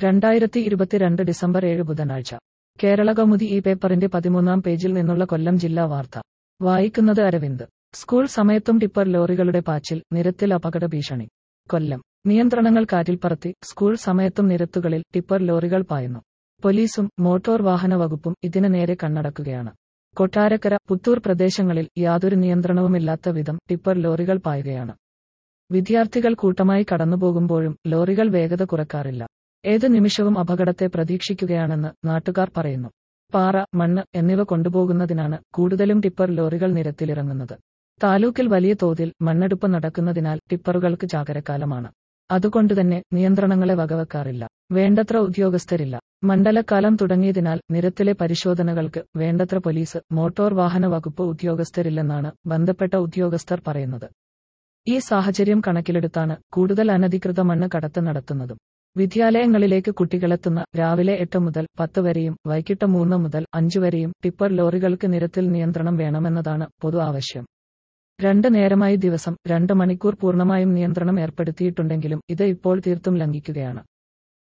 രണ്ടായിരത്തി ഇരുപത്തിരണ്ട് ഡിസംബർ ഏഴ് ബുധനാഴ്ച കേരള കൗമുദി ഈ പേപ്പറിന്റെ പതിമൂന്നാം പേജിൽ നിന്നുള്ള കൊല്ലം ജില്ലാ വാർത്ത വായിക്കുന്നത് അരവിന്ദ് സ്കൂൾ സമയത്തും ടിപ്പർ ലോറികളുടെ പാച്ചിൽ നിരത്തിൽ അപകട ഭീഷണി കൊല്ലം നിയന്ത്രണങ്ങൾ കാറ്റിൽ പറത്തി സ്കൂൾ സമയത്തും നിരത്തുകളിൽ ടിപ്പർ ലോറികൾ പായുന്നു പോലീസും മോട്ടോർ വാഹന വകുപ്പും ഇതിന് നേരെ കണ്ണടക്കുകയാണ് കൊട്ടാരക്കര പുത്തൂർ പ്രദേശങ്ങളിൽ യാതൊരു നിയന്ത്രണവുമില്ലാത്ത വിധം ടിപ്പർ ലോറികൾ പായുകയാണ് വിദ്യാർത്ഥികൾ കൂട്ടമായി കടന്നുപോകുമ്പോഴും ലോറികൾ വേഗത കുറക്കാറില്ല ഏത് നിമിഷവും അപകടത്തെ പ്രതീക്ഷിക്കുകയാണെന്ന് നാട്ടുകാർ പറയുന്നു പാറ മണ്ണ് എന്നിവ കൊണ്ടുപോകുന്നതിനാണ് കൂടുതലും ടിപ്പർ ലോറികൾ നിരത്തിലിറങ്ങുന്നത് താലൂക്കിൽ വലിയ തോതിൽ മണ്ണെടുപ്പ് നടക്കുന്നതിനാൽ ടിപ്പറുകൾക്ക് ജാഗരക്കാലമാണ് അതുകൊണ്ടുതന്നെ നിയന്ത്രണങ്ങളെ വകവെക്കാറില്ല വേണ്ടത്ര ഉദ്യോഗസ്ഥരില്ല മണ്ഡലക്കാലം തുടങ്ങിയതിനാൽ നിരത്തിലെ പരിശോധനകൾക്ക് വേണ്ടത്ര പോലീസ് മോട്ടോർ വാഹന വകുപ്പ് ഉദ്യോഗസ്ഥരില്ലെന്നാണ് ബന്ധപ്പെട്ട ഉദ്യോഗസ്ഥർ പറയുന്നത് ഈ സാഹചര്യം കണക്കിലെടുത്താണ് കൂടുതൽ അനധികൃത മണ്ണ് കടത്ത് നടത്തുന്നതും വിദ്യാലയങ്ങളിലേക്ക് കുട്ടികളെത്തുന്ന രാവിലെ എട്ട് മുതൽ പത്ത് വരെയും വൈകിട്ട് മൂന്ന് മുതൽ അഞ്ചു വരെയും ടിപ്പർ ലോറികൾക്ക് നിരത്തിൽ നിയന്ത്രണം വേണമെന്നതാണ് പൊതു ആവശ്യം രണ്ട് നേരമായി ദിവസം രണ്ട് മണിക്കൂർ പൂർണ്ണമായും നിയന്ത്രണം ഏർപ്പെടുത്തിയിട്ടുണ്ടെങ്കിലും ഇത് ഇപ്പോൾ തീർത്തും ലംഘിക്കുകയാണ്